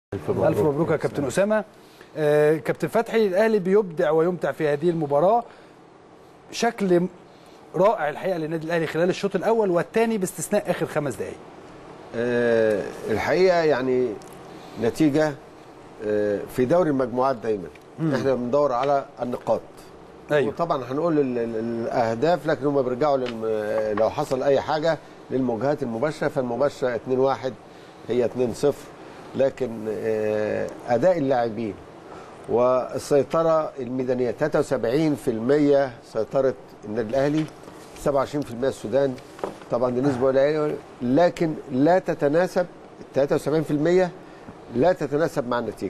الف مبروك, ألف مبروك يا كابتن اسامه آه كابتن فتحي الاهلي بيبدع ويمتع في هذه المباراه شكل رائع الحقيقه للنادي الاهلي خلال الشوط الاول والثاني باستثناء اخر خمس دقائق آه الحقيقه يعني نتيجه آه في دوري المجموعات دايما مم. احنا بندور على النقاط أيوة. وطبعا هنقول الاهداف لكن هم بيرجعوا للم... لو حصل اي حاجه للمواجهات المباشره فالمباشره 2-1 هي 2-0 لكن اداء اللاعبين والسيطره الميدانيه 73% سيطره النادي الاهلي 27% السودان طبعا دي نسبه قليله لكن لا تتناسب 73% لا تتناسب مع النتيجه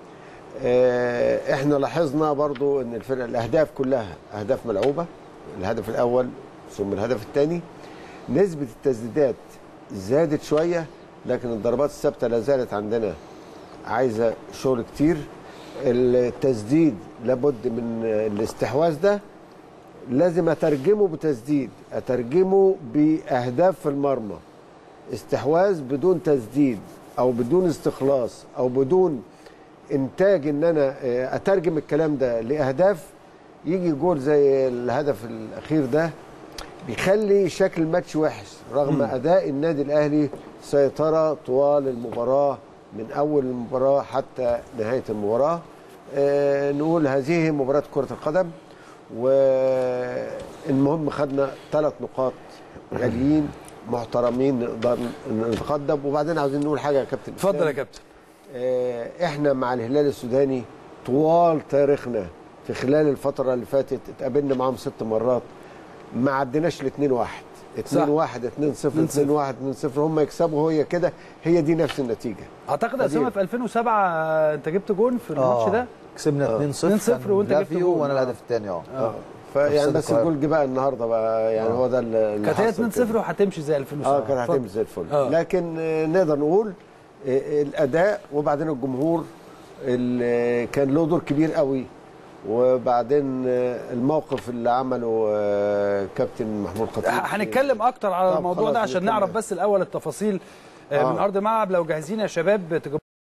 احنا لاحظنا برضو ان الفرق الاهداف كلها اهداف ملعوبه الهدف الاول ثم الهدف الثاني نسبه التسديدات زادت شويه لكن الضربات الثابته لا زالت عندنا عايزه شغل كتير التسديد لابد من الاستحواذ ده لازم اترجمه بتسديد اترجمه باهداف في المرمى استحواذ بدون تسديد او بدون استخلاص او بدون انتاج ان انا اترجم الكلام ده لاهداف يجي جول زي الهدف الاخير ده بيخلي شكل الماتش وحش رغم م. اداء النادي الاهلي سيطره طوال المباراه من اول المباراه حتى نهايه المباراه آه نقول هذه مباراه كره القدم والمهم خدنا ثلاث نقاط غاليين محترمين نقدر نتقدم وبعدين عاوزين نقول حاجه يا كابتن اتفضل يا كابتن آه احنا مع الهلال السوداني طوال تاريخنا في خلال الفتره اللي فاتت اتقابلنا معاهم ست مرات ما عديناش ل 2 1 2 1 2 0 2 1 2 0 هم يكسبوا هي كده هي دي نفس النتيجه اعتقد اسامه في 2007 انت جبت جون في الماتش ده كسبنا 2 0 2 0 وانت جبت جون وانا الهدف الثاني اه اه فيعني بس الجول جه بقى النهارده بقى يعني هو ده اللي كانت هي 2 0 وهتمشي زي 2007 اه كانت هتمشي زي الفل لكن نقدر نقول الاداء وبعدين الجمهور اللي كان له دور كبير قوي وبعدين الموقف اللي عمله كابتن محمود خطيب هنتكلم اكتر على الموضوع ده عشان نعرف بس الاول التفاصيل من ارض الملعب لو جاهزين يا شباب